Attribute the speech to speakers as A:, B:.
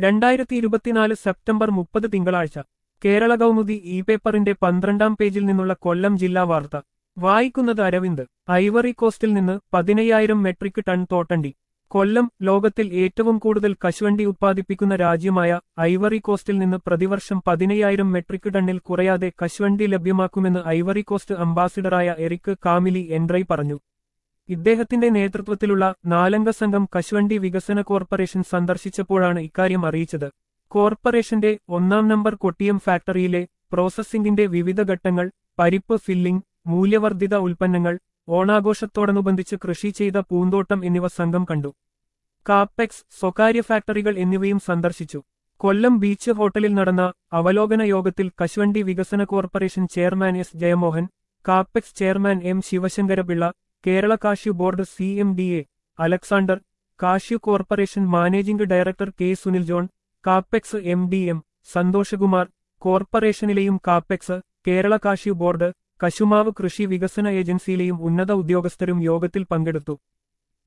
A: രണ്ടായിരത്തി ഇരുപത്തിനാല് സെപ്റ്റംബർ മുപ്പത് തിങ്കളാഴ്ച കേരള കൗമുദി ഇ പേപ്പറിന്റെ പന്ത്രണ്ടാം പേജിൽ നിന്നുള്ള കൊല്ലം ജില്ലാ വാർത്ത വായിക്കുന്നത് അരവിന്ദ് ഐവറി കോസ്റ്റിൽ നിന്ന് പതിനയ്യായിരം മെട്രിക് ടൺ തോട്ടണ്ടി കൊല്ലം ലോകത്തിൽ ഏറ്റവും കൂടുതൽ കശുവണ്ടി ഉത്പാദിപ്പിക്കുന്ന രാജ്യമായ ഐവറി കോസ്റ്റിൽ നിന്ന് പ്രതിവർഷം പതിനയ്യായിരം മെട്രിക് ടണ്ണിൽ കുറയാതെ കശുവണ്ടി ലഭ്യമാക്കുമെന്ന് ഐവറി കോസ്റ്റ് അംബാസിഡറായ എറിക് കാമിലി എൻഡ്രൈ പറഞ്ഞു ഇദ്ദേഹത്തിന്റെ നേതൃത്വത്തിലുള്ള നാലംഗ സംഘം കശുവണ്ടി വികസന കോർപ്പറേഷൻ സന്ദർശിച്ചപ്പോഴാണ് ഇക്കാര്യം അറിയിച്ചത് കോർപ്പറേഷന്റെ ഒന്നാം നമ്പർ കൊട്ടിയം ഫാക്ടറിയിലെ പ്രോസസ്സിംഗിന്റെ വിവിധ ഘട്ടങ്ങൾ പരിപ്പ് ഫില്ലിംഗ് മൂല്യവർദ്ധിത ഉൽപ്പന്നങ്ങൾ ഓണാഘോഷത്തോടനുബന്ധിച്ച് കൃഷി ചെയ്ത പൂന്തോട്ടം എന്നിവ സംഘം കണ്ടു കാപ്പെക്സ് സ്വകാര്യ ഫാക്ടറികൾ എന്നിവയും സന്ദർശിച്ചു കൊല്ലം ബീച്ച് ഹോട്ടലിൽ നടന്ന അവലോകന യോഗത്തിൽ കശുവണ്ടി വികസന corporation chairman S Jayamohan Capex chairman M Sivasankarapillai Kerala cashew board C M D A Alexander cashew corporation managing director K Sunil John Capex M D M Santhoshkumar കോർപ്പറേഷനിലെയും കാപ്പെക്സ് കേരള കാഷ്യു ബോർഡ് കശുമാവ് കൃഷി വികസന ഏജൻസിയിലെയും ഉന്നത ഉദ്യോഗസ്ഥരും യോഗത്തിൽ പങ്കെടുത്തു